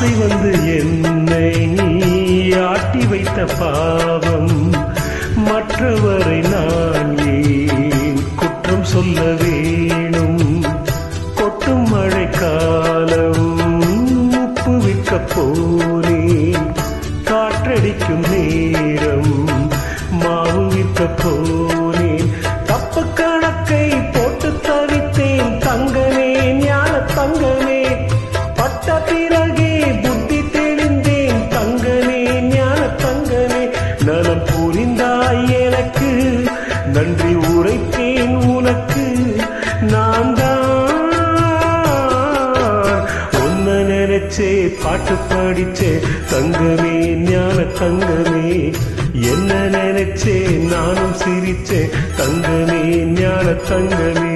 ஆசை வந்து என்னை ஆட்டி வைத்த பாவம் மற்றவரை நான் ஏன் குற்றம் சொல்ல வேணும் கொட்டும் மழை காலம் உப்பு விற்க போனேன் காற்றடிக்கும் நேரம் மாவு விற்க போனேன் தப்பு கணக்கை போட்டு தவித்தேன் தங்கனே ஞான தங்கனே பட்ட பிறகே புத்தி தெளிந்தேன் தங்கனே ஞான தங்கனே நலம் புரிந்தாய் எனக்கு நன்றி உரைத்தேன் உனக்கு நான் தான் உன்னை நினைச்சே பாட்டு பாடிச்சே தங்கமே ஞான தங்கமே என்ன நினைச்சே நானும் சிரிச்சே தங்கமே ஞான தங்கமே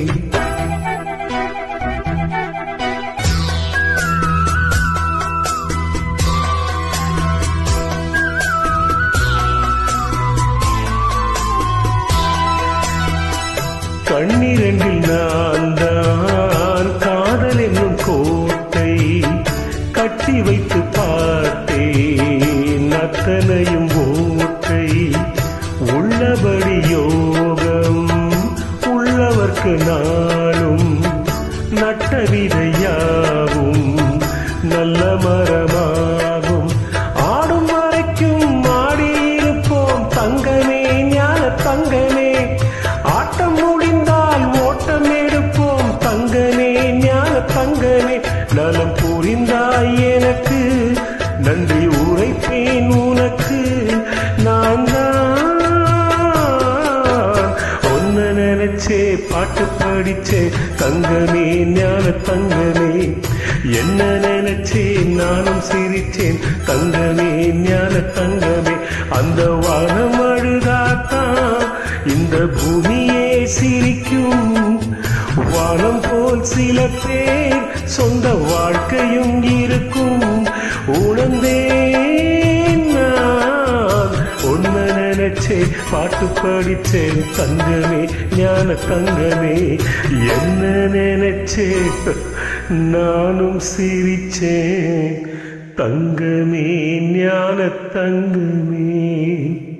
கண்ணிரண்டில் நான் தான் காதல் என்னும் கோட்டை கட்டி வைத்து பார்த்தேன் அத்தனையும் ஓட்டை உள்ளபடி யோகம் உள்ளவர்க்கு நாளும் நட்ட விதையாகும் நல்ல மரமாகும் ஆடும் வரைக்கும் ஆடியிருப்போம் தங்கமே ஞான தங்கமே ஆட்டம் முடிந்தால் ஓட்டம் எடுப்போம் தங்கமே ஞான தங்கமே நலம் புரிந்தாய் எனக்கு நன்றி உரைப்பேன் உனக்கு நான் தான் ஒன்ன நினைச்சே பாட்டு படிச்சே தங்கமே ஞான தங்கமே என்ன நினைச்சே நானும் சிரிச்சேன் தங்கமே ஞான தங்கமே அந்த வானம் அழுதாத்தான் இந்த பூமியே சிரிக்கும் வானம் போல் சில பேர் சொந்த வாழ்க்கையும் இருக்கும் உணர்ந்தேன் நான் ஒன்ன நினைச்சே பாட்டு படிச்சேன் தங்கமே ஞான தங்கமே என்ன நினைச்சே நானும் சிரிச்சேன் தங்கமே ஞான தங்கமே